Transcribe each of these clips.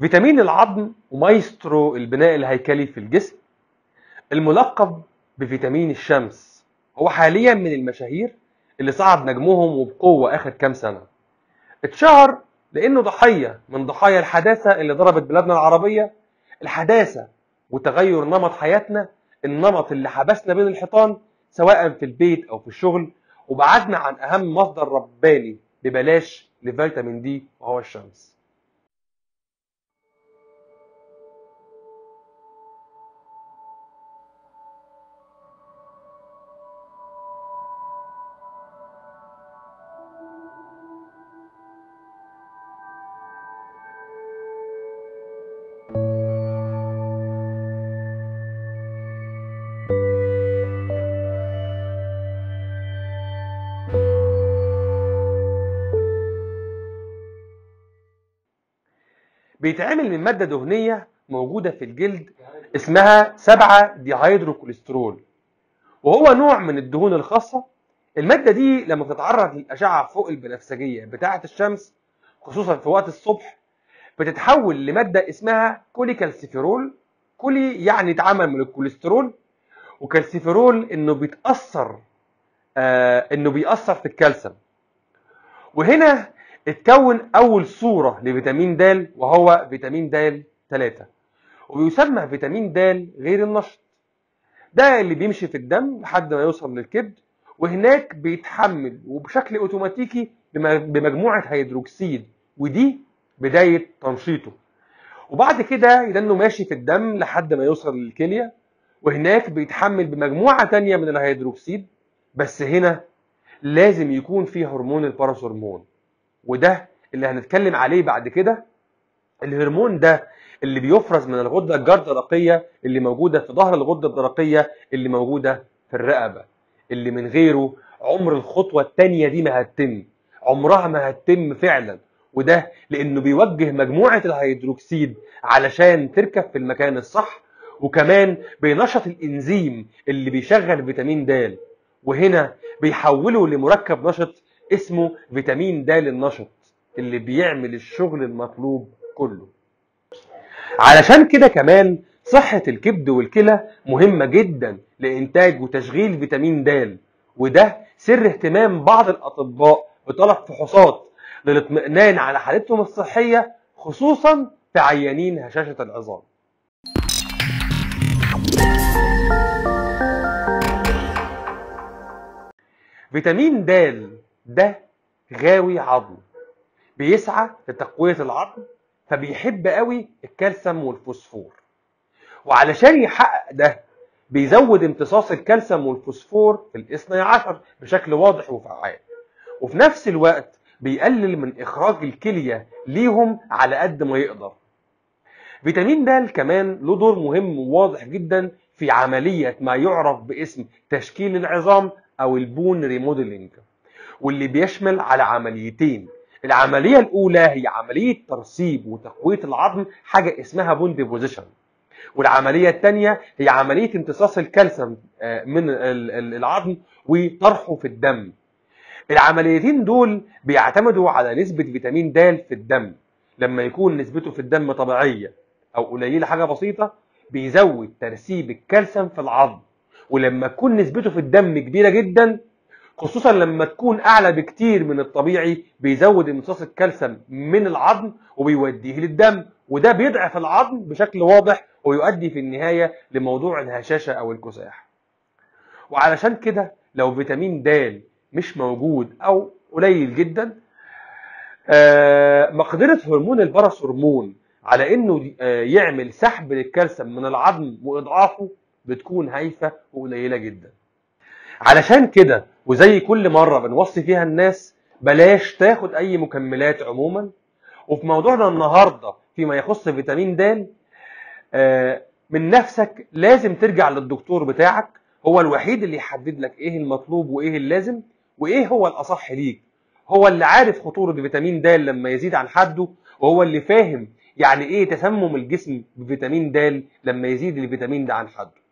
فيتامين العظم ومايسترو البناء الهيكلي في الجسم الملقب بفيتامين الشمس هو حاليا من المشاهير اللي صعد نجمهم وبقوة آخر كام سنة اتشهر لأنه ضحية من ضحايا الحداثة اللي ضربت بلادنا العربية الحداثة وتغير نمط حياتنا النمط اللي حبسنا بين الحيطان سواء في البيت أو في الشغل وبعدنا عن أهم مصدر رباني ببلاش لفيتامين دي وهو الشمس بيتعمل من مادة دهنية موجودة في الجلد اسمها 7 ديهيدروكوليسترول وهو نوع من الدهون الخاصة المادة دي لما بتتعرض للأشعة فوق البنفسجية بتاعة الشمس خصوصا في وقت الصبح بتتحول لمادة اسمها كوليكالسيفيرول كولي يعني اتعمل من الكوليسترول وكالسيفيرول انه بيتأثر آه انه بيأثر في الكالسيوم وهنا اتكون اول صورة لفيتامين د وهو فيتامين د 3 وبيسمى فيتامين د غير النشط ده اللي بيمشي في الدم لحد ما يوصل للكبد وهناك بيتحمل وبشكل اوتوماتيكي بمجموعة هيدروكسيد ودي بداية تنشيطه وبعد كده يدنه ماشي في الدم لحد ما يوصل للكلية وهناك بيتحمل بمجموعة تانية من الهيدروكسيد بس هنا لازم يكون فيه هرمون الباراثورمون وده اللي هنتكلم عليه بعد كده الهرمون ده اللي بيفرز من الغده الجردرقيه اللي موجوده في ظهر الغده الدرقيه اللي موجوده في الرقبه اللي من غيره عمر الخطوه الثانيه دي ما هتتم عمرها ما هتتم فعلا وده لانه بيوجه مجموعه الهيدروكسيد علشان تركب في المكان الصح وكمان بينشط الانزيم اللي بيشغل فيتامين د وهنا بيحوله لمركب نشط اسمه فيتامين د النشط اللي بيعمل الشغل المطلوب كله علشان كده كمان صحة الكبد والكلى مهمة جدا لإنتاج وتشغيل فيتامين د وده سر اهتمام بعض الأطباء بطلب فحوصات للاطمئنان على حالتهم الصحية خصوصا في عيانين هشاشة العظام فيتامين د ده غاوي عظم بيسعى لتقوية العظم فبيحب قوي الكالسيوم والفوسفور وعلشان يحقق ده بيزود امتصاص الكالسيوم والفوسفور في الاثني عشر بشكل واضح وفعال وفي نفس الوقت بيقلل من اخراج الكلية ليهم على قد ما يقدر فيتامين د كمان له دور مهم وواضح جدا في عملية ما يعرف باسم تشكيل العظام او البون ريموديلنج واللي بيشمل على عمليتين العملية الأولى هي عملية ترسيب وتقوية العظم حاجة اسمها بون ديبوزيشن والعملية الثانية هي عملية امتصاص الكالسيوم من العظم وطرحه في الدم العمليتين دول بيعتمدوا على نسبة فيتامين د في الدم لما يكون نسبته في الدم طبيعية أو قليلة حاجة بسيطة بيزود ترسيب الكالسيوم في العظم ولما تكون نسبته في الدم كبيرة جدا خصوصا لما تكون اعلى بكتير من الطبيعي بيزود امتصاص الكالسيوم من العظم وبيوديه للدم وده بيضعف العظم بشكل واضح ويؤدي في النهايه لموضوع الهشاشه او الكساح. وعلشان كده لو فيتامين د مش موجود او قليل جدا مقدره هرمون الباراثورمون على انه يعمل سحب للكالسيوم من العظم واضعافه بتكون هايفه وقليله جدا. علشان كده وزي كل مرة بنوصي فيها الناس بلاش تاخد أي مكملات عموما وفي موضوعنا النهاردة فيما يخص فيتامين د من نفسك لازم ترجع للدكتور بتاعك هو الوحيد اللي يحدد لك ايه المطلوب وايه اللازم وايه هو الاصح ليك هو اللي عارف خطورة فيتامين د لما يزيد عن حده وهو اللي فاهم يعني ايه تسمم الجسم بفيتامين د لما يزيد الفيتامين ده عن حده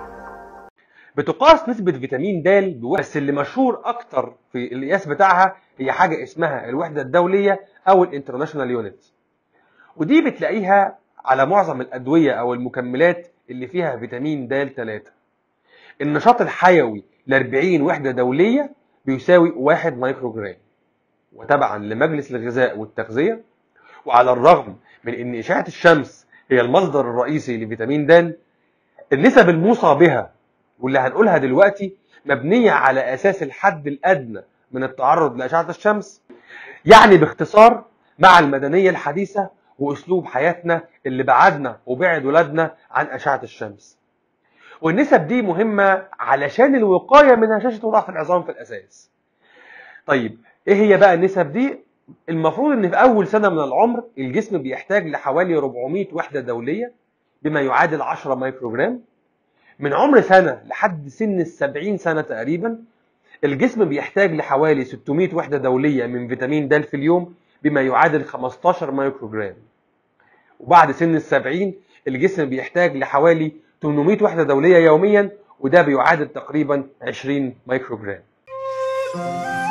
بتقاس نسبة فيتامين د بس اللي مشهور أكتر في القياس بتاعها هي حاجة اسمها الوحدة الدولية أو الانترناشونال يونت ودي بتلاقيها على معظم الأدوية أو المكملات اللي فيها فيتامين د 3 النشاط الحيوي ل 40 وحدة دولية بيساوي 1 مايكروجرام وتبعا لمجلس الغذاء والتغذية وعلى الرغم من ان اشعة الشمس هي المصدر الرئيسي لفيتامين د النسب الموصى بها واللي هنقولها دلوقتي مبنية على اساس الحد الادنى من التعرض لاشعة الشمس يعني باختصار مع المدنية الحديثة واسلوب حياتنا اللي بعدنا وبعد ولادنا عن اشعة الشمس والنسب دي مهمة علشان الوقاية من هشاشة وضعف العظام في الاساس طيب ايه هي بقى النسب دي المفروض ان في اول سنه من العمر الجسم بيحتاج لحوالي 400 وحده دوليه بما يعادل 10 مايكروجرام من عمر سنه لحد سن ال 70 سنه تقريبا الجسم بيحتاج لحوالي 600 وحده دوليه من فيتامين د في اليوم بما يعادل 15 مايكروجرام وبعد سن ال 70 الجسم بيحتاج لحوالي 800 وحده دوليه يوميا وده بيعادل تقريبا 20 مايكروجرام